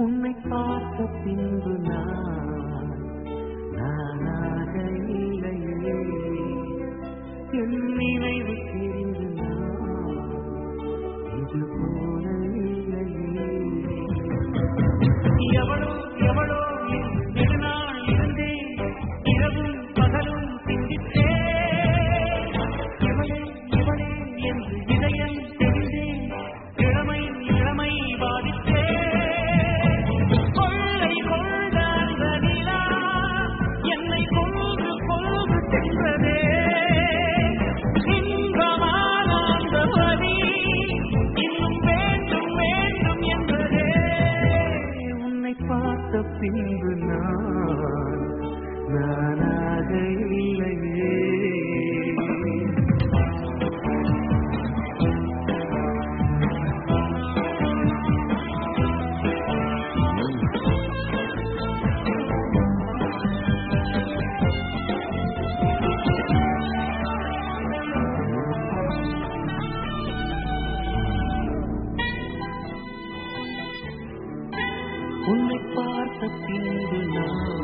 உன்னை பார்த்த பின்பு நான் நானாக இல்லையே என் நினைவு தெரிந்து நான் இது போல இல்லையே எவளோ எவளோ என் நெடுநாள் இருந்தேன் இரவும் பகலும் சிந்தித்தேன் இவளே இவளே என்று இதயம் தெரிந்தேன் இளமை இளமை பாதித்தேன் கொள்ளை கொண்ட அந்த நிலா என்னை கொன்று கொன்று சென்றதே இன்பமான அந்த வலி இன்னும் வேண்டும் வேண்டும் என்பதே உன்னை பார்த்த பின்பு நான் நானாக இல்லையே உன்னை பார்த்த பின்பு நான்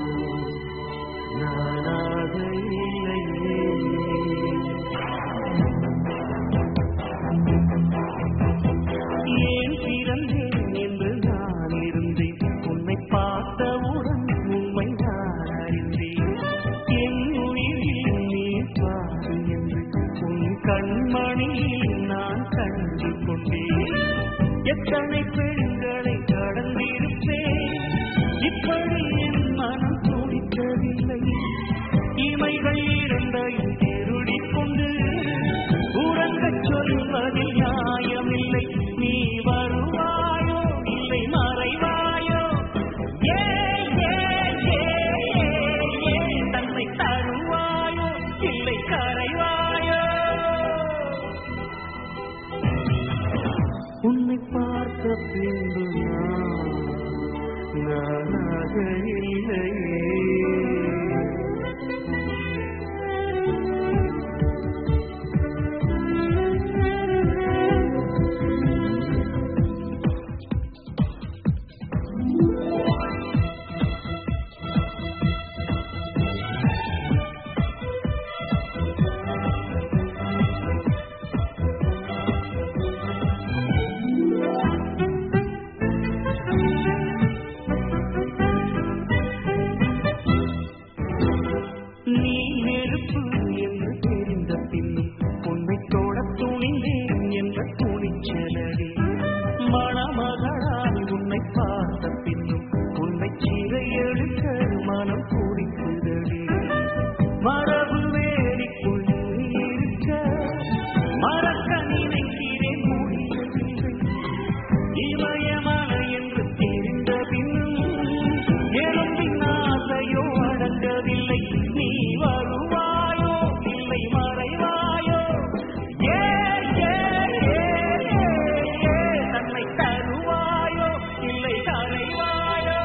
நானாக இல்லையே ஏன் பிறந்தேன் என்று நான் இருந்தேன் உன்னை பார்த்தவுடன் உண்மை நான் அறிந்தேன் என் உயிரில் நீ பாரு என்று உன் கண்மணியில் நான் கண்டு கொண்டேன் எத்தனை பெண்களை கடந்திருப்பேன் இப்படி என் மனம் துடிக்கவில்லை இமைகள் இரண்டையும் திருடிக் கொண்டு உறங்கச் சொல்வதில் நியாயமில்லை நீ வருவாயோ இல்லை மறைவாயோ ஏ ஏ ஏ ஏ தன்னை தருவாயோ இல்லை கரைவாயோ உன்னை பார்த்த பின்பு நான் நானாக இல்லையே நீ நெருப்பு என்று தெரிந்த பின்னும் உன்னை தொட துணிந்தேன் என்ற துணிச்சலடி மணமகளால் உன்னை பார்த்த பின்னும் உன்னை சிறை எடுக்க மனம் துடிக்குதடி மரபு வேலிக்குள் நீ இருக்க மறக்க நினைக்கிறேன் முடியவில்லை இமயமன என்று தெரிந்த பின்னும் எலும்பின் ஆசையோ அடங்கவில்லை நீ வருவாயோ இல்லை மறைவாயோ ஏ ஏ ஏ ஏ, ஏ தன்னை தருவாயோ இல்லை கரைவாயோ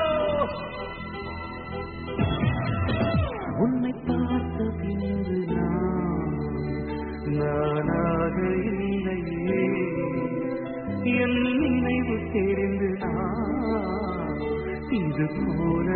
உன்னை பார்த்த பின்பு நான் நானாக இல்லையே என் நினைவு தெரிந்து நான் இது போல